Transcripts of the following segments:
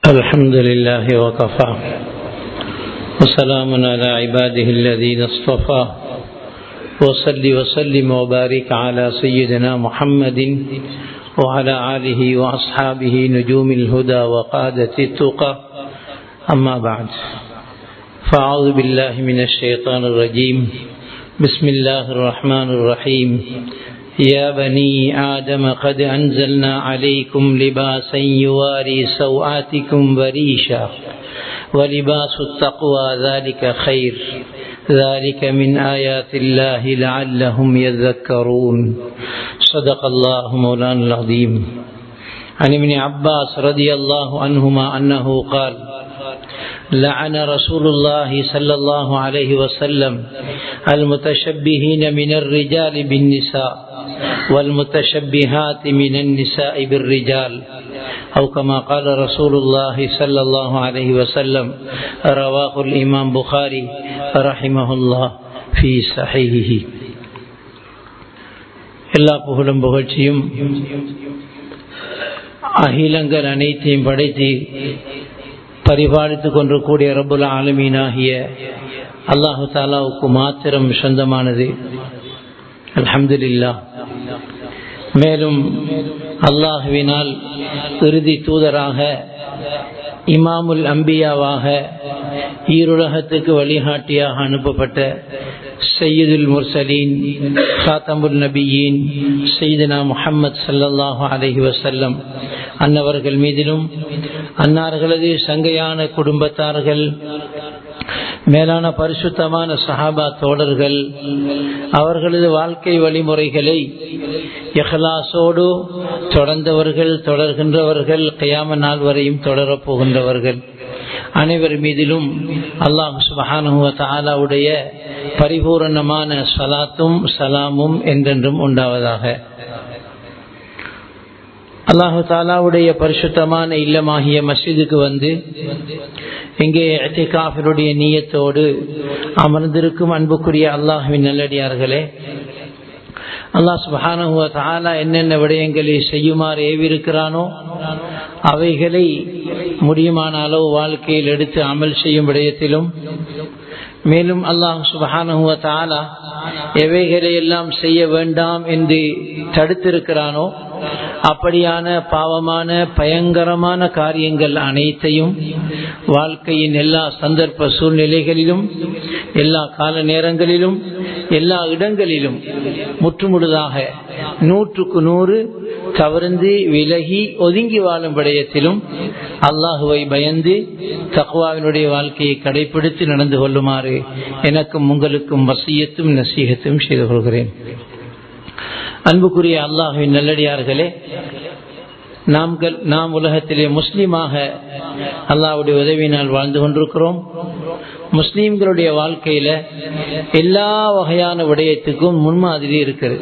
الحمد لله وكفى وسلام على عباده الذين اصطفى وصل وسلم وبارك على سيدنا محمد وعلى آله وأصحابه نجوم الهدى وقادة التقى أما بعد فأعوذ بالله من الشيطان الرجيم بسم الله الرحمن الرحيم يا بني آدم قد أنزلنا عليكم لباسا يواري سوآتكم وريشا ولباس التقوى ذلك خير ذلك من آيات الله لعلهم يذكرون صدق الله مولانا العظيم عن ابن عباس رضي الله عنهما أنه قال لعن رسول الله صلى الله عليه وسلم المتشبهين من الرجال بالنساء والمتشبهات من النساء بالرجال أو كما قال رسول الله صلى الله عليه وسلم رواه الإمام بخاري رحمه الله في صحيحه எல்லா புகழும் புகழ்ச்சியும் அகிலங்கள் அனைத்தையும் படைத்து பரிபாலித்துக் கொண்டிருக்கூடிய ரபுல் ஆலமீனாகிய அல்லாஹு தாலாவுக்கு மாத்திரம் சொந்தமானது அலமதுல்லா மேலும் அல்லாஹுவினால் இறுதி தூதராக இமாமுல் அம்பியாவாக ஈருலகத்துக்கு வழிகாட்டியாக அனுப்பப்பட்ட சையீதுல் முர்சலீன் சாத்தமுல் நபியின் சையதுனா முஹம்மது சல்லல்லாஹு அலஹி வசல்லம் அன்னவர்கள் மீதிலும் அன்னார்களது சங்கையான குடும்பத்தார்கள் மேலான பரிசுத்தமான சஹாபா தோழர்கள் அவர்களது வாழ்க்கை வழிமுறைகளை எஹலாசோடு தொடர்ந்தவர்கள் தொடர்கின்றவர்கள் கயாம நாள் வரையும் தொடரப் போகின்றவர்கள் அனைவர் மீதிலும் அல்லாஹ் சுபஹானுவ தாலாவுடைய பரிபூரணமான சலாத்தும் சலாமும் என்றென்றும் உண்டாவதாக அல்லாஹு தாலாவுடைய பரிசுத்தமான இல்லமாகிய மஸ்ஜிதுக்கு வந்து இங்கே அத்திகாஃபினுடைய நீயத்தோடு அமர்ந்திருக்கும் அன்புக்குரிய அல்லாஹுவின் நல்லடியார்களே அல்லாஹ் சுபஹானுவ தாலா என்னென்ன விடயங்களை செய்யுமாறு ஏவிருக்கிறானோ அவைகளை முடியுமான அளவு வாழ்க்கையில் எடுத்து அமல் செய்யும் விடயத்திலும் மேலும் அல்லாஹ் சுபஹானுவ தாலா எவைகளை எல்லாம் செய்ய வேண்டாம் என்று தடுத்திருக்கிறானோ அப்படியான பாவமான பயங்கரமான காரியங்கள் அனைத்தையும் வாழ்க்கையின் எல்லா சந்தர்ப்ப சூழ்நிலைகளிலும் எல்லா கால நேரங்களிலும் எல்லா இடங்களிலும் முற்றுமுழுதாக நூற்றுக்கு நூறு தவறுந்து விலகி ஒதுங்கி வாழும் விடயத்திலும் அல்லாஹுவை பயந்து தக்குவாவினுடைய வாழ்க்கையை கடைபிடித்து நடந்து கொள்ளுமாறு எனக்கும் உங்களுக்கும் வசியத்தும் நசீகத்தும் செய்து கொள்கிறேன் அன்புக்குரிய அல்லாஹுவின் நல்லடியார்களே நாம் நாம் உலகத்திலே முஸ்லீமாக அல்லாவுடைய உதவியினால் வாழ்ந்து கொண்டிருக்கிறோம் முஸ்லீம்களுடைய வாழ்க்கையில எல்லா வகையான விடயத்துக்கும் முன்மாதிரி இருக்கிறது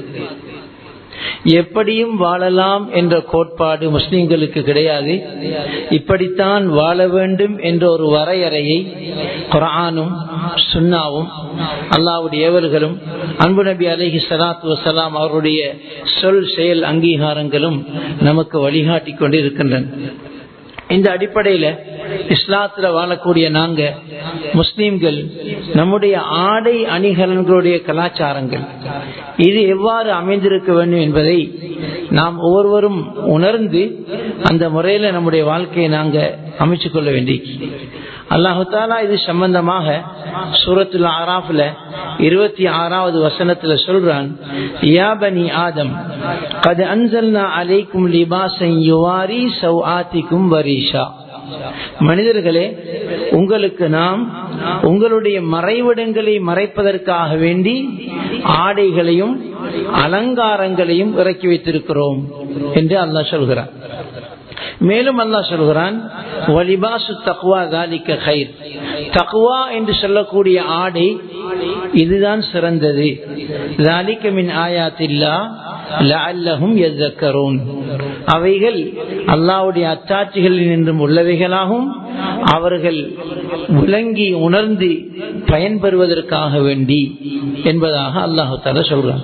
எப்படியும் வாழலாம் என்ற கோட்பாடு முஸ்லிம்களுக்கு கிடையாது இப்படித்தான் வாழ வேண்டும் என்ற ஒரு வரையறையை குரானும் சுன்னாவும் அல்லாவுடைய ஏவல்களும் அன்பு நபி அலஹி சலாத்து வசலாம் அவருடைய சொல் செயல் அங்கீகாரங்களும் நமக்கு வழிகாட்டி கொண்டு இருக்கின்றன இந்த அடிப்படையில இஸ்லாத்துல வாழக்கூடிய நாங்க முஸ்லீம்கள் நம்முடைய ஆடை அணிகலன்களுடைய கலாச்சாரங்கள் இது எவ்வாறு அமைந்திருக்க வேண்டும் என்பதை நாம் ஒவ்வொருவரும் உணர்ந்து அந்த முறையில நம்முடைய வாழ்க்கையை நாங்க அமைச்சு கொள்ள வேண்டி அல்லாஹு தாலா இது சம்பந்தமாக சூரத்துல ஆராஃப்ல இருபத்தி ஆறாவது வசனத்துல சொல்றான் யாபனி ஆதம் கது அன்சல்னா அலைக்கும் லிபாசன் யுவாரி சௌ ஆத்திக்கும் வரீஷா மனிதர்களே உங்களுக்கு நாம் உங்களுடைய மறைவிடங்களை மறைப்பதற்காக வேண்டி ஆடைகளையும் அலங்காரங்களையும் இறக்கி வைத்திருக்கிறோம் என்று அல்லாஹ் சொல்கிறார் மேலும் அல்லா சொல்கிறான் வலிபாசு தக்குவா தாலிக்க ஹைர் தக்குவா என்று சொல்லக்கூடிய ஆடை இதுதான் சிறந்தது தாலிக்க மின் ஆயாத்தில்லா லஅல்லஹும் யذكرون அவைகள் அல்லாஹ்வுடைய அத்தாட்சிகளில் நின்றும் உள்ளவைகளாகவும் அவர்கள் விளங்கி உணர்ந்து பயன்பெறுவதற்காக வேண்டி என்பதாக அல்லாஹு தாலா சொல்றான்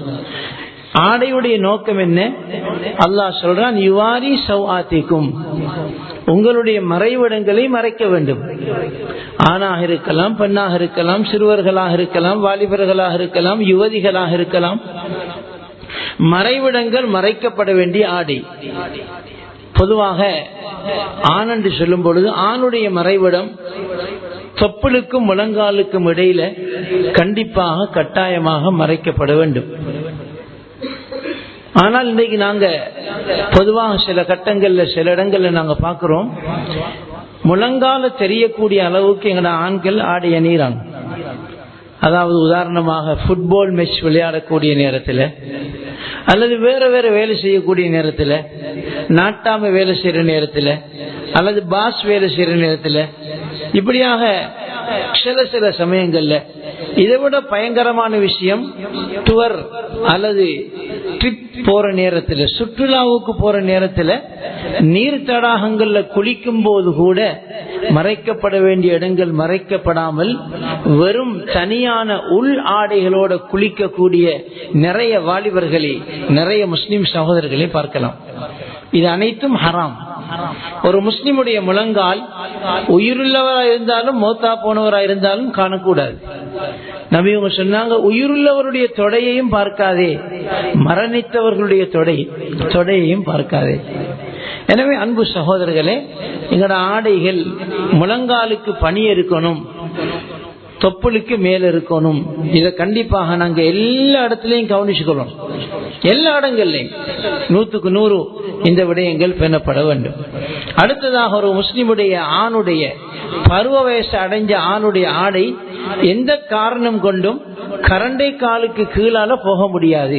ஆடையுடைய நோக்கம் என்ன அல்லாஹ் சொல்றான் யுவாரி சௌஆத்திக்கும் உங்களுடைய மறைவிடங்களை மறைக்க வேண்டும் ஆணாக இருக்கலாம் பெண்ணாக இருக்கலாம் சிறுவர்களாக இருக்கலாம் வாலிபர்களாக இருக்கலாம் யுவதிகளாக இருக்கலாம் மறைவிடங்கள் மறைக்கப்பட வேண்டிய ஆடை பொதுவாக ஆண் என்று சொல்லும் பொழுது ஆணுடைய மறைவிடம் தொப்புளுக்கும் முழங்காலுக்கும் இடையில கண்டிப்பாக கட்டாயமாக மறைக்கப்பட வேண்டும் ஆனால் இன்னைக்கு நாங்க பொதுவாக சில கட்டங்கள்ல சில இடங்கள்ல நாங்க பாக்குறோம் முழங்கால தெரியக்கூடிய அளவுக்கு எங்களோட ஆண்கள் ஆடை அணிகிறாங்க அதாவது உதாரணமாக ஃபுட்பால் மேட்ச் விளையாடக்கூடிய நேரத்தில் அல்லது வேற வேற வேலை செய்யக்கூடிய நேரத்தில் நாட்டாம வேலை செய்யற நேரத்தில் அல்லது பாஸ் வேலை செய்யற நேரத்தில் இப்படியாக சில சில சமயங்கள்ல இதை விட பயங்கரமான விஷயம் டுவர் அல்லது ட்ரிப் போற நேரத்தில் சுற்றுலாவுக்கு போற நேரத்தில் நீர் தடாகங்கள்ல குளிக்கும் போது கூட மறைக்கப்பட வேண்டிய இடங்கள் மறைக்கப்படாமல் வெறும் தனியான உள் ஆடைகளோட குளிக்கக்கூடிய நிறைய வாலிபர்களை நிறைய முஸ்லிம் சகோதரர்களை பார்க்கலாம் இது அனைத்தும் ஹராம் ஒரு முஸ்லிமுடைய முழங்கால் உயிருள்ளவராக இருந்தாலும் மோத்தா போனவராக இருந்தாலும் காணக்கூடாது நபிவங்க சொன்னாங்க உயிருள்ளவருடைய தொடையையும் பார்க்காதே மரணித்தவர்களுடைய தொடை தொடையையும் பார்க்காதே எனவே அன்பு சகோதரர்களே எங்களோட ஆடைகள் முழங்காலுக்கு பணி இருக்கணும் தொப்புளுக்கு மேல இருக்கணும் இதை கண்டிப்பாக நாங்க எல்லா இடத்துலயும் கவனிச்சுக்கணும் எல்லா இடங்கள்லையும் நூத்துக்கு நூறு இந்த விடயங்கள் பேணப்பட வேண்டும் அடுத்ததாக ஒரு முஸ்லிமுடைய ஆணுடைய பருவ வயசு அடைஞ்ச ஆணுடைய ஆடை எந்த காரணம் கொண்டும் கரண்டை காலுக்கு கீழால போக முடியாது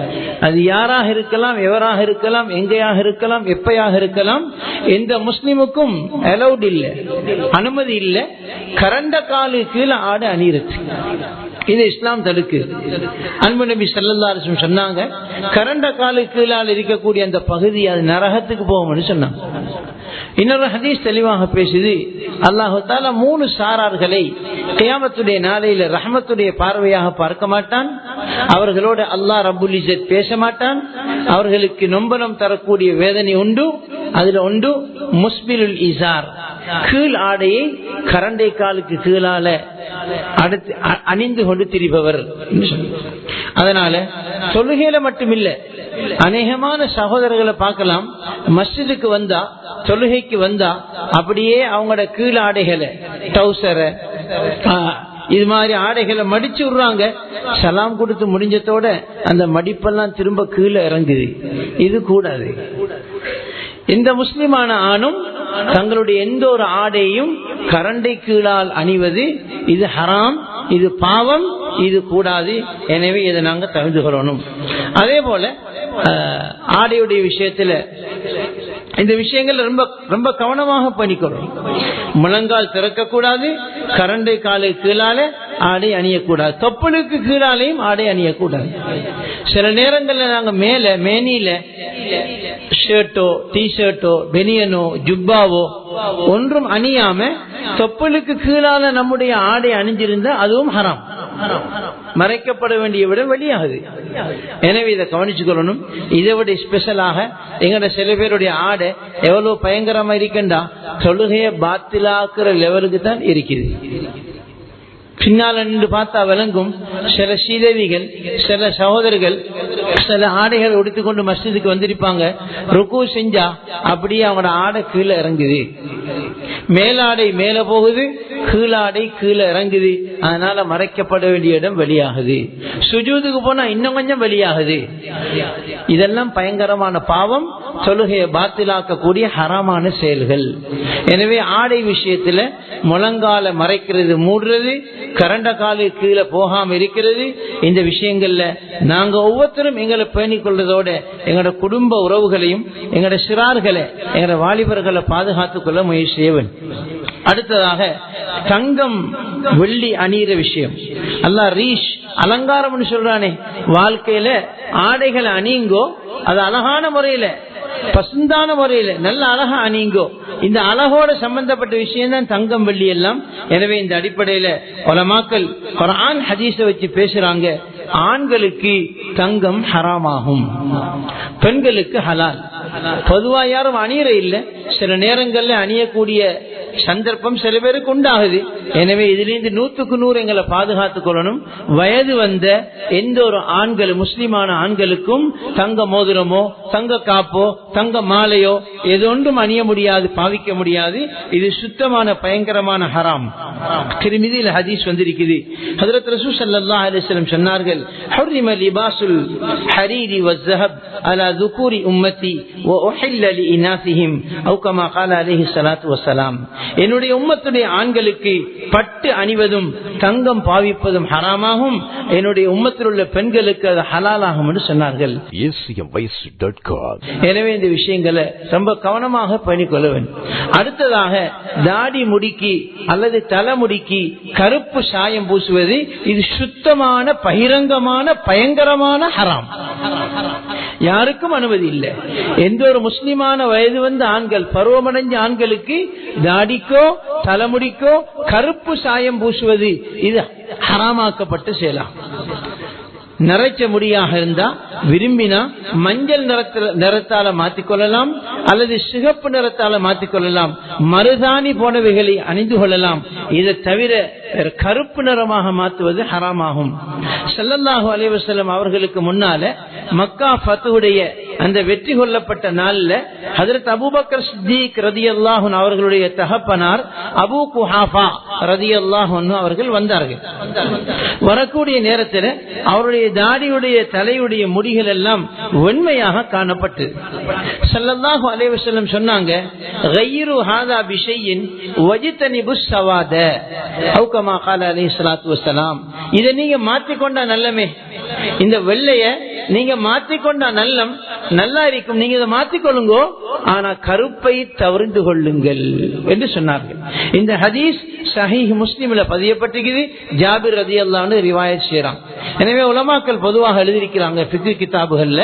அது யாராக இருக்கலாம் எவராக இருக்கலாம் எங்கேயாக இருக்கலாம் எப்பயாக இருக்கலாம் எந்த முஸ்லிமுக்கும் அலௌட் இல்லை அனுமதி இல்லை கரண்ட காலு கீழே ஆடு அணியிறது இது இஸ்லாம் தடுக்கு அன்பு நபி சல்லா சொன்னாங்க கரண்ட காலு கீழால் இருக்கக்கூடிய அந்த பகுதி அது நரகத்துக்கு போகும்னு சொன்னாங்க இன்னொரு ஹதீஸ் தெளிவாக பேசுது அல்லாஹு தாலா மூணு சாரார்களை கியாமத்துடைய நாளையில ரஹமத்துடைய பார்வையாக பார்க்க மாட்டான் அவர்களோட அல்லாஹ் ரபுல் இசத் பேச மாட்டான் அவர்களுக்கு நொம்பலம் தரக்கூடிய வேதனை உண்டு அதுல உண்டு முஸ்பிலுல் இசார் கீழ் ஆடையை கரண்டை காலுக்கு கீழால அடுத்து அணிந்து கொண்டு திரிபவர் அதனால தொழுகையில மட்டுமில்ல அநேகமான சகோதரர்களை பார்க்கலாம் மஸ்ஜிதுக்கு வந்தா தொழுகைக்கு வந்தா அப்படியே அவங்களோட கீழ் ஆடைகளை டவுசரை இது மாதிரி ஆடைகளை மடிச்சு விடுறாங்க சலாம் கொடுத்து முடிஞ்சதோட அந்த மடிப்பெல்லாம் திரும்ப கீழே இறங்குது இது கூடாது எந்த முஸ்லிமான ஆணும் தங்களுடைய எந்த ஒரு ஆடையும் கரண்டை கீழால் அணிவது இது ஹராம் இது பாவம் இது கூடாது எனவே இதை நாங்க தகுந்து கொள்ளணும் அதே போல ஆடையுடைய விஷயத்துல இந்த விஷயங்கள் ரொம்ப ரொம்ப கவனமாக பண்ணிக்கணும் முழங்கால் திறக்கக்கூடாது கரண்டை காலை கீழால ஆடை அணியக்கூடாது தொப்பலுக்கு கீழாலையும் ஆடை அணியக்கூடாது சில நேரங்கள்ல நாங்க மேல மேனியில ஷர்ட்டோ டி ஷர்ட்டோ பெனியனோ ஜுப்பாவோ ஒன்றும் அணியாம தொப்பலுக்கு கீழால நம்முடைய ஆடை அணிஞ்சிருந்தா அதுவும் ஹராம் மறைக்கப்பட வேண்டிய விட வெளியாகுது எனவே இதை கவனிச்சுக்கொள்ளணும் இதை விட ஸ்பெஷலாக எங்கட சில பேருடைய ஆடை எவ்வளவு பயங்கரமா இருக்கண்டா தொழுகைய பாத்திலாக்குற லெவலுக்கு தான் இருக்குது பின்னால நின்று பார்த்தா விளங்கும் சில சீதவிகள் சில சகோதரர்கள் சில ஆடைகள் உடுத்திக்கொண்டு மஸ்ஜிதுக்கு வந்திருப்பாங்க ருக்கு செஞ்சா அப்படியே அவங்களோட ஆடை கீழே இறங்குது மேலாடை மேல போகுது கீழாடை கீழே இறங்குது அதனால மறைக்கப்பட வேண்டிய இடம் வெளியாகுது சுஜூதுக்கு போனா இன்னும் கொஞ்சம் வெளியாகுது இதெல்லாம் பயங்கரமான பாவம் தொழுகையை பாத்திலாக்கக்கூடிய ஹரமான செயல்கள் எனவே ஆடை விஷயத்துல முழங்கால மறைக்கிறது மூடுறது கரண்ட காலு கீழே போகாம இருக்கிறது இந்த விஷயங்கள்ல நாங்க ஒவ்வொருத்தரும் எங்களை பேணிக் கொள்றதோட எங்களோட குடும்ப உறவுகளையும் எங்களோட சிறார்களை எங்களோட வாலிபர்களை பாதுகாத்துக் கொள்ள முயற்சி செய்ய வேண்டும் அடுத்ததாக தங்கம் வெள்ளி அணியிற விஷயம் அல்லா ரீஷ் அலங்காரம் சொல்றானே வாழ்க்கையில ஆடைகளை அணியுங்கோ அது அழகான முறையில பசுந்தான முறையில நல்ல அழகா அணிங்கோ இந்த அழகோட சம்பந்தப்பட்ட விஷயம் தான் தங்கம் வெள்ளி எல்லாம் எனவே இந்த அடிப்படையில உலமாக்கள் குரான் ஹதீஸ வச்சு பேசுறாங்க ஆண்களுக்கு தங்கம் ஹராமாகும் பெண்களுக்கு ஹலால் பொதுவா யாரும் அணியற இல்ல சில நேரங்கள்ல அணியக்கூடிய சந்தர்ப்பம் சில பேருக்கு உண்டாகுது எனவே இதிலிருந்து நூத்துக்கு நூறு எங்களை பாதுகாத்துக் கொள்ளணும் வயது வந்த எந்த ஒரு ஆண்கள் முஸ்லிமான ஆண்களுக்கும் தங்க மோதிரமோ தங்க காப்போ தங்க மாலையோ எதொன்றும் அணிய முடியாது பாவிக்க முடியாது இது சுத்தமான பயங்கரமான ஹராம் திருமிதியில் ஹதீஸ் வந்திருக்குது ஹதரத் ரசூ சல்லா அலிஸ்லம் சொன்னார்கள் حرم لباس الحرير والذهب على ذكور أمتي وأحل لإناثهم أو كما قال عليه الصلاة والسلام என்னுடைய உம்மத்துடைய ஆண்களுக்கு பட்டு அணிவதும் தங்கம் பாவிப்பதும் ஹராமாகும் என்னுடைய உம்மத்தில் உள்ள பெண்களுக்கு அது ஹலாலாகும் என்று சொன்னார்கள் எனவே இந்த விஷயங்களை ரொம்ப கவனமாக பண்ணிக்கொள்ள வேண்டும் அடுத்ததாக தாடி முடிக்கி அல்லது தலைமுடிக்கு கருப்பு சாயம் பூசுவது இது சுத்தமான பகிரங்கமான பயங்கரமான ஹராம் யாருக்கும் அனுமதி இல்லை எந்த ஒரு முஸ்லிமான வயது வந்த ஆண்கள் பருவமடைஞ்ச ஆண்களுக்கு தாடிக்கோ தலைமுடிக்கோ கருப்பு சாயம் பூசுவது இது ஹராமாக்கப்பட்டு செய்யலாம் நிறைச்ச முடியாக இருந்தா விரும்பினா மஞ்சள் நிறத்தில் நிறத்தால மாற்றிக்கொள்ளலாம் அல்லது சிகப்பு நிறத்தால மாற்றிக்கொள்ளலாம் மருதாணி போனவைகளை அணிந்து கொள்ளலாம் இதை தவிர கருப்பு நிறமாக மாற்றுவது ஹராமாகும் செல்லல்லாஹு அலைவசல்லம் அவர்களுக்கு முன்னால மக்கா ஃபத்துடைய அந்த வெற்றி கொள்ளப்பட்ட நாள்ல ஹதரத் அபூபக்கர் சித்திக் ரதி அல்லாஹன் அவர்களுடைய தகப்பனார் அபு குஹாஃபா ரதி அல்லாஹன் அவர்கள் வந்தார்கள் வரக்கூடிய நேரத்தில் அவருடைய தாடியுடைய தலையுடைய முடிகள் எல்லாம் வெண்மையாக காணப்பட்டு சல்லல்லாஹு அலைவசல்லம் சொன்னாங்க இதை நீங்க மாற்றிக்கொண்டா நல்லமே இந்த வெள்ளைய நீங்க மாற்றிக்கொண்டா நல்லம் நல்லா இருக்கும் நீங்க இதை மாற்றிக்கொள்ளுங்கோ ஆனா கருப்பை தவிர்த்து கொள்ளுங்கள் என்று சொன்னார்கள் இந்த ஹதீஸ் சஹீஹ் முஸ்லீம்ல பதியப்பட்டிருக்குது ஜாபிர் ரதி அல்லான்னு ரிவாயத் செய்யறான் எனவே உலமாக்கள் பொதுவாக எழுதியிருக்கிறாங்க பிக்கு கிதாபுகள்ல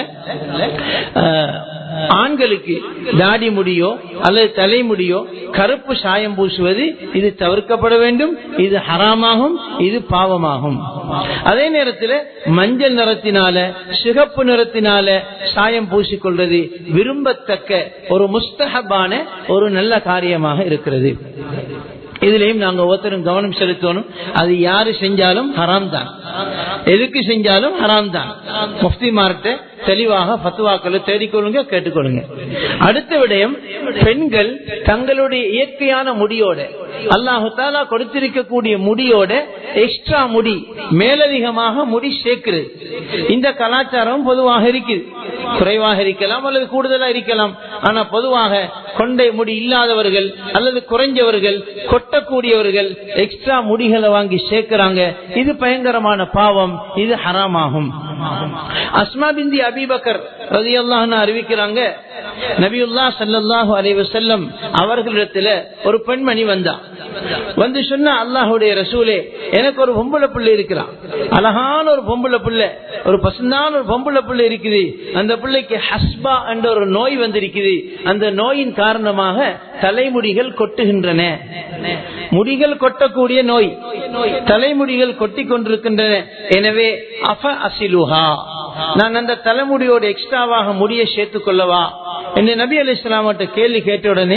ஆண்களுக்கு தாடி முடியோ அல்லது தலைமுடியோ கருப்பு சாயம் பூசுவது இது தவிர்க்கப்பட வேண்டும் இது ஹராமாகும் இது பாவமாகும் அதே நேரத்தில் மஞ்சள் நிறத்தினால சிகப்பு நிறத்தினால சாயம் பூசிக்கொள்வது விரும்பத்தக்க ஒரு முஸ்தகபான ஒரு நல்ல காரியமாக இருக்கிறது இதுலயும் நாங்க ஒருத்தரும் கவனம் செலுத்தணும் அது யாரு செஞ்சாலும் ஹராம் தான் எதுக்கு செஞ்சாலும் ஹராம் தான் முஃப்தி மார்ட்ட தெளிவாக பத்துவாக்களை தேடிக்கொள்ளுங்க கேட்டுக்கொள்ளுங்க அடுத்த விடயம் பெண்கள் தங்களுடைய இயற்கையான முடியோட அல்லாஹு தாலா கொடுத்திருக்கக்கூடிய முடியோட எக்ஸ்ட்ரா முடி மேலதிகமாக முடி சேர்க்கிறது இந்த கலாச்சாரம் பொதுவாக இருக்குது குறைவாக இருக்கலாம் அல்லது கூடுதலா இருக்கலாம் ஆனா பொதுவாக கொண்டை முடி இல்லாதவர்கள் அல்லது குறைஞ்சவர்கள் கொட்டக்கூடியவர்கள் எக்ஸ்ட்ரா முடிகளை வாங்கி சேர்க்கிறாங்க இது பயங்கரமான பாவம் இது ஹராமாகும் அஸ்மா பிந்தி அபிபக்கர் ரதி அறிவிக்கிறாங்க நபியுல்லா சல்லாஹூ அலைவசல்லம் அவர்களிடத்துல ஒரு பெண்மணி வந்தா வந்து சொன்ன அல்லாஹுடைய ரசூலே எனக்கு ஒரு பொம்பளை பிள்ளை இருக்கிறான் அழகான ஒரு பொம்பளை பிள்ளை ஒரு பசுந்தான ஒரு பொம்பளை பிள்ளை இருக்குது அந்த பிள்ளைக்கு ஹஸ்பா என்ற ஒரு நோய் வந்திருக்குது அந்த நோயின் காரணமாக தலைமுடிகள் கொட்டுகின்றன முடிகள் கொட்டக்கூடிய நோய் தலைமுடிகள் கொட்டி கொண்டிருக்கின்றன எனவே அஃப அசிலுஹா நான் அந்த தலைமுடியோட எக்ஸ்ட்ராவாக முடிய சேர்த்துக் கொள்ளவா என்று நபி அலி இஸ்லாமட்ட கேள்வி கேட்ட உடனே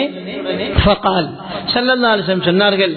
சொன்னார்கள்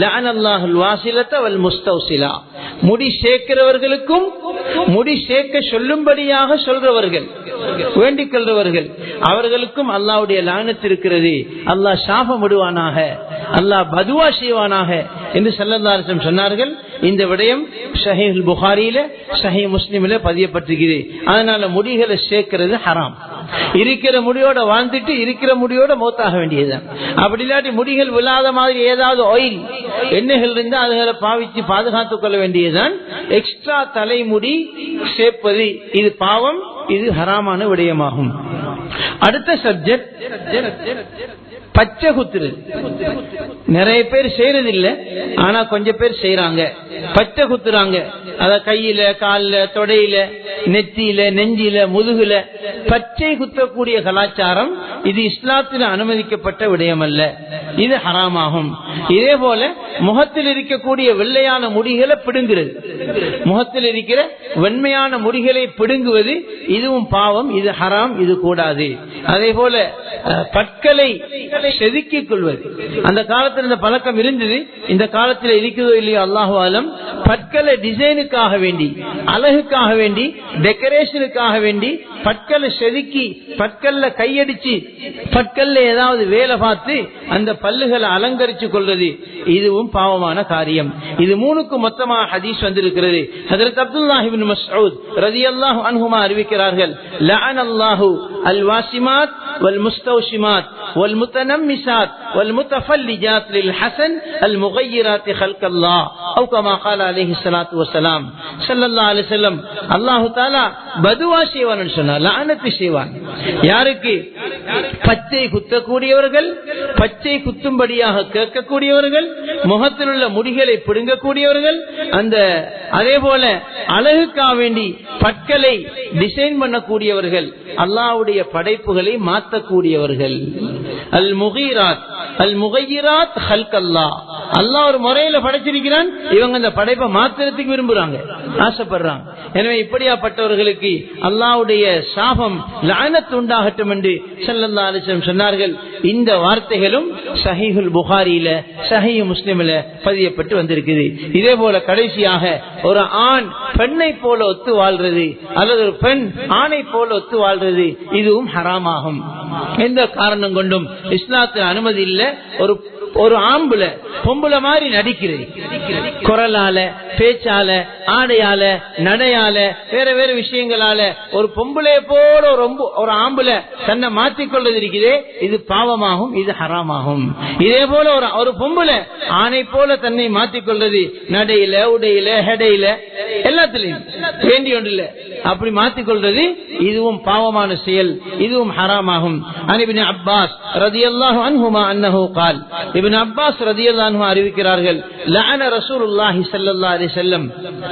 முடி சேர்க்கிறவர்களுக்கும் முடி சேர்க்க சொல்லும்படியாக சொல்றவர்கள் வேண்டிக் கொள்றவர்கள் அவர்களுக்கும் அல்லாவுடைய லானத்து இருக்கிறது அல்லாஹ் சாபம் விடுவானாக அல்லாஹ் பதுவா செய்வானாக என்று சல்லல்லாசம் சொன்னார்கள் இந்த விடயம் ஷஹீ புகாரியில ஷஹீ முஸ்லிமில பதியப்பட்டிருக்கிறது அதனால முடிகளை சேர்க்கிறது ஹராம் இருக்கிற முடியோட வாழ்ந்துட்டு இருக்கிற முடியோட மௌத்தாக வேண்டியதுதான் அப்படி இல்லாட்டி முடிகள் விழாத மாதிரி ஏதாவது ஆயில் எண்ணெய்கள் இருந்தா அதுகளை பாவிச்சு பாதுகாத்துக் கொள்ள வேண்டியதுதான் எக்ஸ்ட்ரா தலைமுடி சேர்ப்பது இது பாவம் இது ஹராமான விடயமாகும் அடுத்த சப்ஜெக்ட் பச்சை குத்துறது நிறைய பேர் செய்யறது இல்ல ஆனா கொஞ்சம் பேர் செய்யறாங்க பச்சை குத்துறாங்க அத கையில காலில தொடையில நெத்தியில நெஞ்சில முதுகுல பச்சை குத்தக்கூடிய கலாச்சாரம் இது இஸ்லாத்தில் அனுமதிக்கப்பட்ட விடயம் அல்ல இது ஹராமாகும் இதே போல முகத்தில் இருக்கக்கூடிய வெள்ளையான முடிகளை பிடுங்குறது முகத்தில் இருக்கிற வெண்மையான முடிகளை பிடுங்குவது இதுவும் பாவம் இது ஹராம் இது கூடாது அதே போல அஹ், பற்களை செதுக்கிக் கொள்வது அந்த காலத்தில் இந்த பழக்கம் இருந்தது இந்த காலத்தில் இருக்கிறதோ இல்லையோ அல்லாஹு ஆலம் பற்களை டிசைனுக்காக வேண்டி அழகுக்காக வேண்டி டெக்கரேஷனுக்காக வேண்டி பற்களை செதுக்கி பற்கல்ல கையடிச்சு பற்கல்ல ஏதாவது வேலை பார்த்து அந்த பல்லுகளை அலங்கரிச்சு கொள்வது இதுவும் பாவமான காரியம் இது மூணுக்கு மொத்தமாக ஹதீஸ் வந்திருக்கிறது ஹதரத் அப்துல்லாஹிபின் மஸ்ஊத் ரலியல்லாஹு அன்ஹுமா அறிவிக்கிறார்கள் லஅன அல்லாஹு அல் வாசிமாத் வல் முஸ்தௌஷிமாத் வல் முத்தனம்மிசாத் வல் முத்தஃபல்லிஜாத் லில் ஹஸன் அல் முகையிராத் خلق الله او كما قال عليه الصلاه والسلام صلى الله عليه وسلم அல்லாஹ் தஆலா பதுவா செய்வான் சொன்னார் லஅனத்து செய்வான் யாருக்கு பச்சை குத்தக்கூடியவர்கள் பச்சை குத்தும்படியாக கேட்கக்கூடியவர்கள் முகத்தில் உள்ள முடிகளை பிடுங்கக்கூடியவர்கள் அந்த அதே போல அழகுக்காக வேண்டி பற்களை டிசைன் பண்ணக்கூடியவர்கள் அல்லாஹ்வுடைய படைப்புகளை மாற்றக்கூடியவர்கள் அல் முகீராத் அல் முகையிராத் ஹல்க் அல்லாஹ் அல்லாஹ் ஒரு முறையில படைச்சிருக்கிறான் இவங்க அந்த படைப்பை மாத்திரத்துக்கு விரும்புறாங்க ஆசைப்படுறாங்க எனவே இப்படியாப்பட்டவர்களுக்கு அல்லாஹ்வுடைய சாபம் லானத் உண்டாகட்டும் என்று ஸல்லல்லாஹு அலைஹி வஸல்லம் சொன்னார்கள் இந்த வார்த்தைகளும் சஹீஹுல் புகாரியில சஹீஹ் முஸ்லிம்ல பதியப்பட்டு வந்திருக்குது இதே போல கடைசியாக ஒரு ஆண் பெண்ணை போல ஒத்து வாழ்றது அல்லது ஒரு பெண் ஆணை போல ஒத்து வாழ்றது இதுவும் ஹராமாகும் எந்த காரணம் கொண்டும் இஸ்லாத்தில் அனுமதி இல்ல ஒரு ஒரு ஆம்புல பொம்புல மாதிரி நடிக்கிறது குரலால பேச்சால ஆடையால நடையால வேற வேற விஷயங்களால ஒரு பொம்புளைய போல ஒரு ரொம்ப- ஒரு ஆம்புல தன்னை மாற்றிக்கொள்வது இருக்குதே இது பாவமாகும் இது ஹராமாகும் இதே போல ஒரு ஒரு பொம்புல ஆணை போல தன்னை மாற்றிக்கொள்றது நடையில உடையில ஹெடையில எல்லாத்திலையும் வேண்டி ஒன்றில்ல அப்படி மாற்றிக்கொள்றது இதுவும் பாவமான செயல் இதுவும் ஹராமாகும் அனிபின் அப்பாஸ் ரதியல்லாஹு அன்ஹுமா அன்னஹு கால் இப்னு அப்பாஸ் ரதியல்லாஹு அன்ஹு அறிவிக்கிறார்கள் லஅன ரசூலுல்லாஹி ஸல்லல்லாஹு அலைஹி வஸல்லம்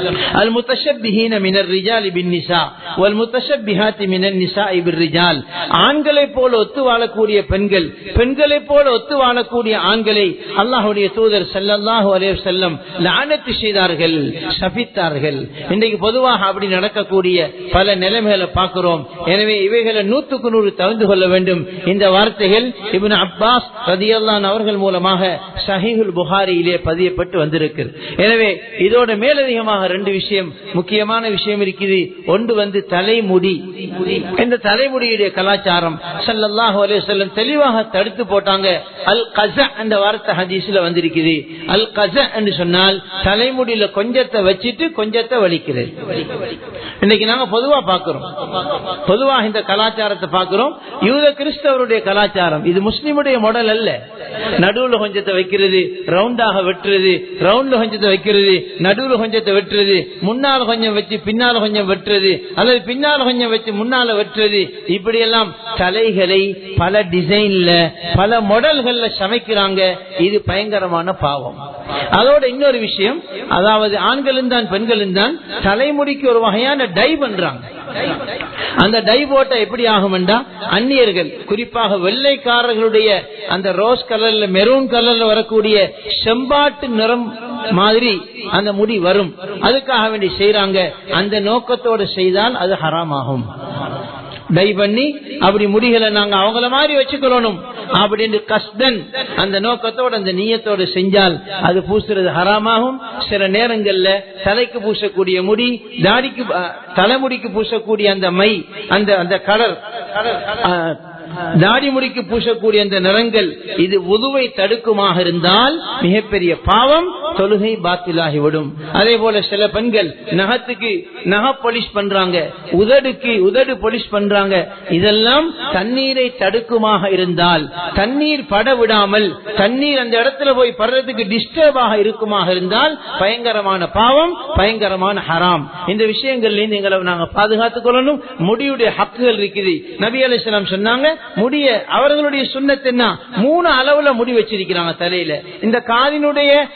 المتشبهين من الرجال بالنساء والمتشبهات من النساء بالرجال ஆண்களை போல ஒத்து வாழக்கூடிய பெண்கள் பெண்களை போல ஒத்து வாழக்கூடிய ஆண்களை அல்லாஹ்வுடைய தூதர் ஸல்லல்லாஹு அலைஹி வஸல்லம் லானத்து செய்தார்கள் சபித்தார்கள் இன்றைக்கு பொதுவாக அப்படி நடக்கக்கூடிய பல நிலைமைகளை பார்க்கிறோம் எனவே இவைகளை நூற்றுக்கு நூறு தவிர்த்து கொள்ள வேண்டும் இந்த வார்த்தைகள் இப்னு அப்பாஸ் ரதியல்லான் அவர்கள் மூலமாக சஹீஹுல் புகாரியிலே பதியப்பட்டு வந்திருக்கு எனவே இதோட மேலதிகமாக ரெண்டு விஷயம் முக்கியமான விஷயம் இருக்குது ஒன்று வந்து தலைமுடி இந்த தலைமுடியுடைய கலாச்சாரம் ஸல்லல்லாஹு அலைஹி வஸல்லம் தெளிவாக தடுத்து போட்டாங்க அல் கஸ என்ற வார்த்தை ஹதீஸ்ல வந்திருக்குது அல் கஸ என்று சொன்னால் தலைமுடியில கொஞ்சத்தை வச்சிட்டு கொஞ்சத்தை வலிக்கிறது இன்னைக்கு நாங்க பொதுவா பாக்குறோம் பொதுவா இந்த கலாச்சாரத்தை பாக்குறோம் யூத கிறிஸ்தவருடைய கலாச்சாரம் இது முஸ்லிமுடைய மாடல் அல்ல நடுவுல கொஞ்சத்தை வைக்கிறது ரவுண்டாக வெட்டுறது ரவுண்ட்ல கொஞ்சத்தை வைக்கிறது நடுவுல கொஞ்சத்தை வெட்டுறது முன்னால கொஞ்சம் வச்சு பின்னால கொஞ்சம் வெட்டுறது அல்லது பின்னால கொஞ்சம் வச்சு முன்னால வெட்டுறது இப்படி எல்லாம் தலைகளை பல டிசைன்ல பல மாடல்கள்ல சமைக்கிறாங்க இது பயங்கரமான பாவம் அதோட இன்னொரு விஷயம் அதாவது ஆண்களும் தான் பெண்களும் தான் தலைமுடிக்கு ஒரு வகையான டை பண்றாங்க அந்த டை போட்ட எப்படி ஆகும்டா அந்நியர்கள் குறிப்பாக வெள்ளைக்காரர்களுடைய அந்த ரோஸ் கலர்ல மெரூன் கலர்ல வரக்கூடிய செம்பாட்டு நிறம் மாதிரி அந்த முடி வரும் அதுக்காக வேண்டி செய்யறாங்க அந்த நோக்கத்தோடு செய்தால் அது ஹராமாகும் டை பண்ணி அப்படி முடிகளை நாங்க அவங்கள மாதிரி வச்சுக்கொள்ளணும் அப்படின்னு கஸ்டன் அந்த நோக்கத்தோட அந்த நீயத்தோடு செஞ்சால் அது பூசுறது ஹராமாகும் சில நேரங்கள்ல தலைக்கு பூசக்கூடிய முடி தாடிக்கு அஹ், தலைமுடிக்கு பூசக்கூடிய அந்த மை அந்த அந்த கலர் அஹ், தாடி முடிக்கு பூசக்கூடிய அந்த நிறங்கள் இது உதுவை தடுக்குமாக இருந்தால் மிகப்பெரிய பாவம் தொழுகை பாத்திலாகிவிடும் அதே போல சில பெண்கள் நகத்துக்கு நகை பொலிஷ் பண்றாங்க உதடுக்கு உதடு பொலிஷ் பண்றாங்க இதெல்லாம் தண்ணீரை தடுக்குமாக இருந்தால் தண்ணீர் பட விடாமல் தண்ணீர் அந்த இடத்துல போய் படுறதுக்கு டிஸ்டர்ப் ஆக இருக்குமாக இருந்தால் பயங்கரமான பாவம் பயங்கரமான ஹராம் இந்த விஷயங்கள்ல எங்களை நாங்க பாதுகாத்துக் கொள்ளணும் முடியுடைய ஹக்குகள் இருக்குது நபி அலிஸ்லாம் சொன்னாங்க முடிய அவர்களுடைய சுண்ணத் என்ன மூணு அளவுல முடி வச்சிருக்கிறாங்க தலையில இந்த காதினுடைய அரை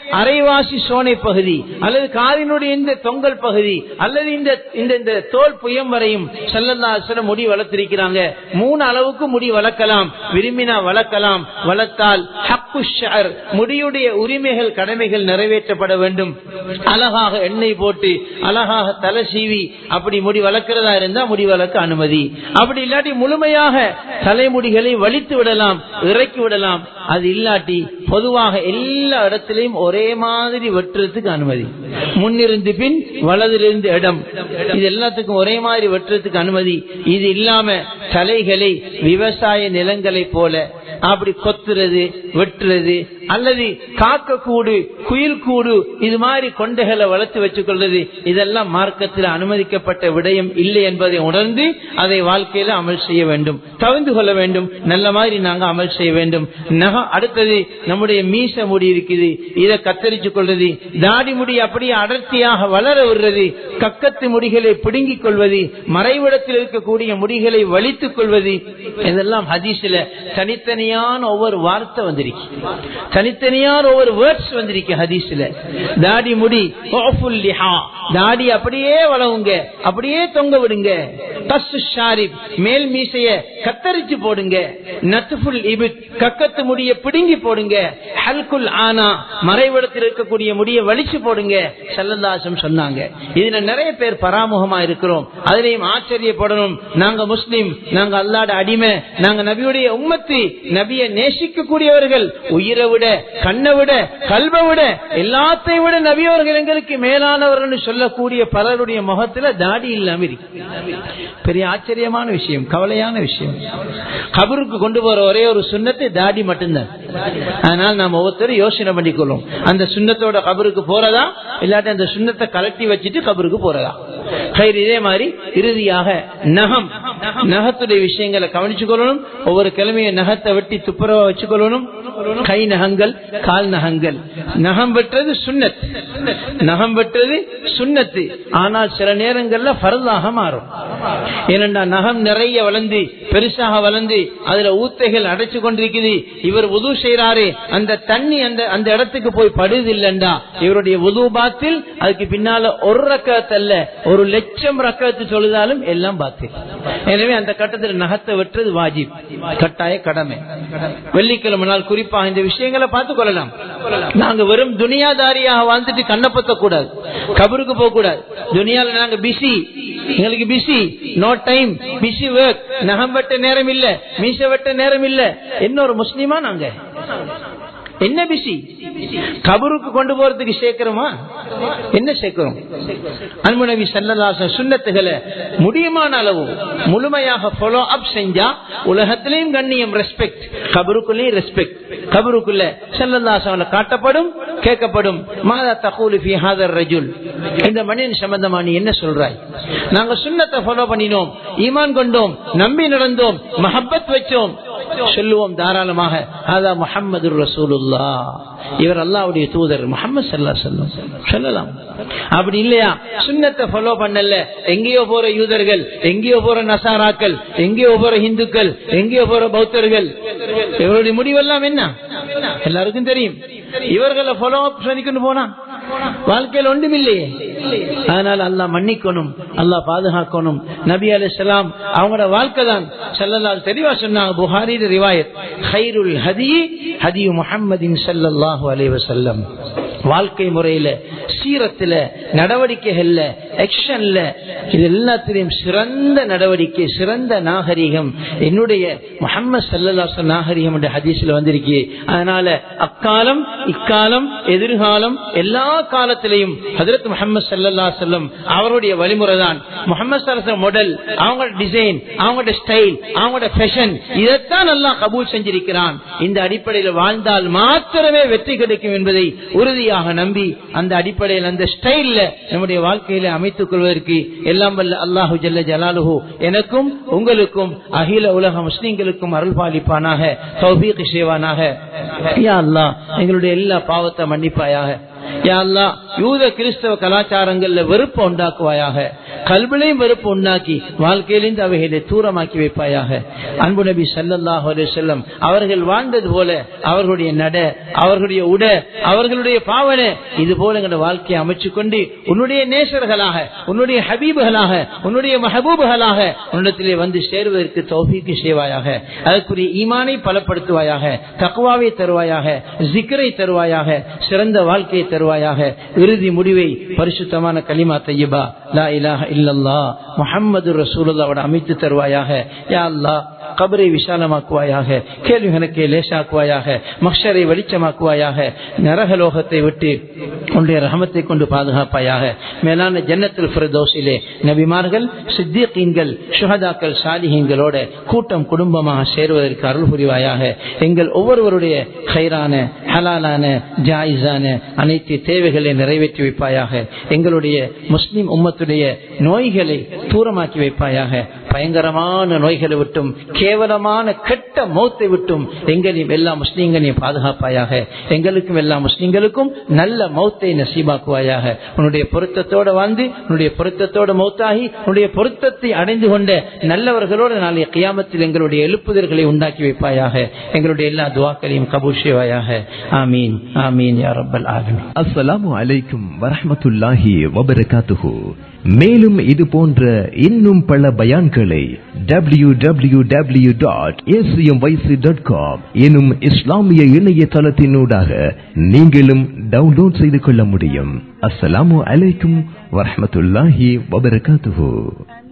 அரைவாசி சோனை பகுதி அல்லது காதினுடைய இந்த தொங்கல் பகுதி அல்லது இந்த இந்த இந்த தோல் புயம் வரையும் செல்லந்தாசன முடி வளர்த்திருக்கிறாங்க மூணு அளவுக்கு முடி வளர்க்கலாம் விரும்பினா வளர்க்கலாம் வளர்த்தால் ஹக்கு ஷர் முடியுடைய உரிமைகள் கடமைகள் நிறைவேற்றப்பட வேண்டும் அழகாக எண்ணெய் போட்டு அழகாக தலை சீவி அப்படி முடி வளர்க்கிறதா இருந்தா முடி வளர்க்க அனுமதி அப்படி இல்லாட்டி முழுமையாக தலைமுடிகளை வலித்து விடலாம் இறக்கி விடலாம் அது இல்லாட்டி பொதுவாக எல்லா இடத்திலையும் ஒரே மாதிரி வெட்டுறதுக்கு அனுமதி முன்னிருந்து பின் வலதிலிருந்து இடம் இது எல்லாத்துக்கும் ஒரே மாதிரி வெட்டுறதுக்கு அனுமதி இது இல்லாம தலைகளை விவசாய நிலங்களை போல அப்படி கொத்துறது வெட்டுறது அல்லது காக்க கூடு குயில் கூடு இது மாதிரி கொண்டைகளை வளர்த்து வச்சுக் கொள்வது இதெல்லாம் மார்க்கத்தில் அனுமதிக்கப்பட்ட விடயம் இல்லை என்பதை உணர்ந்து அதை வாழ்க்கையில அமல் செய்ய வேண்டும் தவிர்த்து கொள்ள வேண்டும் நல்ல மாதிரி நாங்க அமல் செய்ய வேண்டும் நக அடுத்தது நம்முடைய மீச முடி இருக்குது இதை கத்தரிச்சு கொள்வது தாடி முடி அப்படியே அடர்த்தியாக வளர விடுறது கக்கத்து முடிகளை பிடுங்கிக் கொள்வது மறைவிடத்தில் இருக்கக்கூடிய முடிகளை வலித்துக் கொள்வது இதெல்லாம் ஹதீஸ்ல தனித்தனியான ஒவ்வொரு வார்த்தை வந்திருக்கு தனித்தனியான ஒவ்வொரு வேர்ட்ஸ் வந்திருக்கு ஹதீஸ்ல தாடி முடி ஓஃபுல் லிஹா. தாடி அப்படியே வளவுங்க அப்படியே தொங்க விடுங்க தஸ்ஸு ஷாரிப், மேல் மீசைய கத்தரிச்சு போடுங்க நத்துஃபுல் இபித் கக்கத்து முடிய பிடுங்கி போடுங்க ஹல்குல் ஆனா மறைவிடத்தில் இருக்கக்கூடிய முடிய வலிச்சு போடுங்க செல்லந்தாசம் சொன்னாங்க இதுல நிறைய பேர் பராமுகமா இருக்கிறோம் அதுலயும் ஆச்சரியப்படணும் நாங்க முஸ்லிம் நாங்க அல்லாட அடிமை நாங்க நபியுடைய உம்மத்து நபியை நேசிக்கக்கூடியவர்கள் உயிரை விட கண்ணை விட கல்வை விட எல்லாத்தையும் விட நபியவர்கள் எங்களுக்கு மேலானவர்கள் சொல்லக்கூடிய பலருடைய முகத்துல தாடி இல்லாம இருக்கு பெரிய ஆச்சரியமான விஷயம் கவலையான விஷயம் கபருக்கு கொண்டு போற ஒரே ஒரு சுண்ணத்தை தாடி மட்டும்தான் அதனால நாம் ஒவ்வொருத்தரும் யோசனை பண்ணிக்கொள்ளும் அந்த சுண்ணத்தோட கபருக்கு போறதா இல்லாட்டி அந்த சுண்ணத்தை கலட்டி வச்சுட்டு கபருக்கு போறதா கயிறு இதே மாதிரி இறுதியாக நகம் நகத்துடைய விஷயங்களை கவனிச்சு கொள்ளணும் ஒவ்வொரு கிழமையும் நகத்தை வெட்டி துப்புரவா வச்சுக்கொள்ளணும் கை நகங்கள் கால் நகங்கள் நகம் வெட்டுறது சுண்ணத் நகம் வெட்டுறது சுண்ணத்து ஆனால் சில நேரங்கள்ல பரதாக மாறும் ஏனென்றா நகம் நிறைய வளர்ந்து பெருசாக வளர்ந்து அதுல ஊத்தைகள் அடைச்சு கொண்டிருக்குது இவர் உது செய்யறாரு அந்த தண்ணி அந்த அந்த இடத்துக்கு போய் படுது இல்லண்டா இவருடைய உதுபாத்தில் அதுக்கு பின்னால ஒரு ரக்கத்து அல்ல ஒரு லட்சம் ரக்கத்து சொல்லுதாலும் எல்லாம் பாத்தில் எனவே அந்த கட்டத்தில் நகத்தை வெட்டுறது வாஜிப் கட்டாய கடமை வெள்ளிக்கிழமை நாள் குறிப்பாக இந்த விஷயங்களை பார்த்து கொள்ளலாம் நாங்க வெறும் துனியாதாரியாக வாழ்ந்துட்டு கண்ணப்பத்த கூடாது கபருக்கு போக கூடாது துனியால நாங்க பிஸி எங்களுக்கு busy no time busy work நகம் வெட்ட நேரம் இல்ல மீச வெட்ட நேரம் இல்ல என்ன ஒரு முஸ்லீமா நாங்க என்ன பிஸி கபருக்கு கொண்டு போறதுக்கு சேர்க்கிறோமா என்ன சேர்க்கிறோம் அன்பு நபி சல்லல்லாஹு சுன்னத்துகளை முடியுமான அளவு முழுமையாக ஃபாலோ அப் செஞ்சா உலகத்திலையும் கண்ணியம் ரெஸ்பெக்ட் கபருக்குள்ளேயும் ரெஸ்பெக்ட் கபருக்குள்ள சல்லல்லாஹு காட்டப்படும் கேட்கப்படும் மாதா தகூலு ஃபி ஹாதர் ரஜுல் இந்த மனிதன் சம்பந்தமா நீ என்ன சொல்றாய் நாங்க சுன்னத்தை ஃபாலோ பண்ணினோம் ஈமான் கொண்டோம் நம்பி நடந்தோம் மஹப்பத் வச்சோம் சொல்லுவோம் தாராளமாக அதா முஹம்மது ரசூலுல்லா இவர் அல்லாவுடைய தூதர் முகமது சல்லா சொல்லம் சொல்லலாம் அப்படி இல்லையா சுண்ணத்தை ஃபாலோ பண்ணல எங்கேயோ போற யூதர்கள் எங்கேயோ போற நசாராக்கள் எங்கேயோ போற இந்துக்கள் எங்கேயோ போற பௌத்தர்கள் இவருடைய முடிவெல்லாம் என்ன எல்லாருக்கும் தெரியும் இவர்களை ஃபாலோ அப் பண்ணிக்கொண்டு போனா வாழ்க்கையில் ஒன்றுமில்லையே அதனால அல்லாஹ் மன்னிக்கணும் அல்லாஹ் பாதுகாக்கணும் நபி அலிஸ்லாம் அவங்களோட வாழ்க்கை தான் செல்லலால் தெளிவா சொன்னாங்க புகாரி ரிவாயத் ஹைருல் ஹதி ஹதி முஹம்மதின் சல்லல்லாஹு அலைஹி வஸல்லம் வாழ்க்கை முறையில சீரத்துல நடவடிக்கைகள்ல ஆக்ஷன்ல இது எல்லாத்திலையும் சிறந்த நடவடிக்கை சிறந்த நாகரிகம் என்னுடைய முகமது சல்லல்லாச நாகரிகம் என்ற ஹதீஸ்ல வந்திருக்கு அதனால அக்காலம் இக்காலம் எதிர்காலம் எல்லா காலத்திலையும் ஹதரத் முகமது சல்லல்லா செல்லம் அவருடைய வழிமுறை தான் முகமது சல்லாசம் மாடல் அவங்களோட டிசைன் அவங்களோட ஸ்டைல் அவங்களோட ஃபேஷன் இதைத்தான் எல்லாம் கபூல் செஞ்சிருக்கிறான் இந்த அடிப்படையில் வாழ்ந்தால் மாத்திரமே வெற்றி கிடைக்கும் என்பதை உறுதியாக நம்பி அந்த அடிப்படையில் அந்த ஸ்டைல்ல நம்முடைய வாழ்க்கையில அமைத்துக் கொள்வதற்கு எல்லாம் வல்ல அல்லாஹு ஜல்ல ஜலாலுஹு எனக்கும் உங்களுக்கும் அகில உலக முஸ்லிம்களுக்கும் அருள் பாலிப்பானாக தௌபீக் செய்வானாக யா அல்லாஹ் எங்களுடைய எல்லா பாவத்தை மன்னிப்பாயாக யா அல்லாஹ் யூத கிறிஸ்தவ கலாச்சாரங்கள்ல வெறுப்பு உண்டாக்குவாயாக கல்விலையும் வெறுப்பு உண்டாக்கி வாழ்க்கையிலிருந்து அவைகளை தூரமாக்கி வைப்பாயாக அன்பு நபி ஸல்லல்லாஹு அலைஹி வஸல்லம் அவர்கள் வாழ்ந்தது போல அவர்களுடைய நட அவர்களுடைய உட அவர்களுடைய பாவனை இது போல எங்களுடைய வாழ்க்கையை அமைச்சு கொண்டு உன்னுடைய நேசர்களாக உன்னுடைய ஹபீபுகளாக உன்னுடைய மஹபூபுகளாக உன்னிடத்திலே வந்து சேருவதற்கு தௌஃபீக்கு செய்வாயாக அதற்குரிய ஈமானை பலப்படுத்துவாயாக தக்குவாவை தருவாயாக ஜிக்கரை தருவாயாக சிறந்த வாழ்க்கையை தருவாயாக இறுதி முடிவை பரிசுத்தமான கலிமா தையபா லா இலாஹ இல்லல்லா முஹம்மது ரசூலுல்லாவோட அமைத்து தருவாயாக யா அல்லாஹ் கபரை விசாலமாக்குவாயாக கேள்வி கணக்கை லேசாக்குவாயாக மக்ஷரை வெளிச்சமாக்குவாயாக நரகலோகத்தை விட்டு உன்னுடைய ரஹமத்தை கொண்டு பாதுகாப்பாயாக மேலான ஜன்னத்தில் பிரதோஷிலே நபிமார்கள் சித்தியீன்கள் சுகதாக்கள் சாலிஹீன்களோட கூட்டம் குடும்பமாக சேருவதற்கு அருள் புரிவாயாக எங்கள் ஒவ்வொருவருடைய ஹைரான ஹலாலான ஜாயிஸான அனைத்து தேவைகளை நிறைவேற்றி வைப்பாயாக எங்களுடைய முஸ்லிம் உம்மத்துடைய நோய்களை தூரமாக்கி வைப்பாயாக பயங்கரமான நோய்களை விட்டும் கேவலமான கெட்ட மௌத்தை விட்டும் எங்களையும் எல்லா முஸ்லீம்களையும் பாதுகாப்பாயாக எங்களுக்கும் எல்லா முஸ்லீம்களுக்கும் நல்ல மௌத்தை நசீபாக்குவாயாக உன்னுடைய பொருத்தத்தோட வாழ்ந்து உன்னுடைய பொருத்தத்தோட மௌத்தாகி உன்னுடைய பொருத்தத்தை அடைந்து கொண்ட நல்லவர்களோடு நாளைய கியாமத்தில் எங்களுடைய எழுப்புதல்களை உண்டாக்கி வைப்பாயாக எங்களுடைய எல்லா துவாக்களையும் கபூர் செய்வாயாக ஆமீன் ஆமீன் யா ரப்பல் ஆலமீன் அஸ்ஸலாமு அலைக்கும் வரஹ்மத்துல்லாஹி வபரகாத்துஹு மேலும் இது போன்ற இன்னும் பல பயான்களை W W W dot dot com எனும் இஸ்லாமிய இணையதளத்தினூடாக நீங்களும் டவுன்லோட் செய்து கொள்ள முடியும் அஸ்ஸலாமு அலைக்கும் வரஹ்மத்துல்லாஹி வபரகாத்துஹு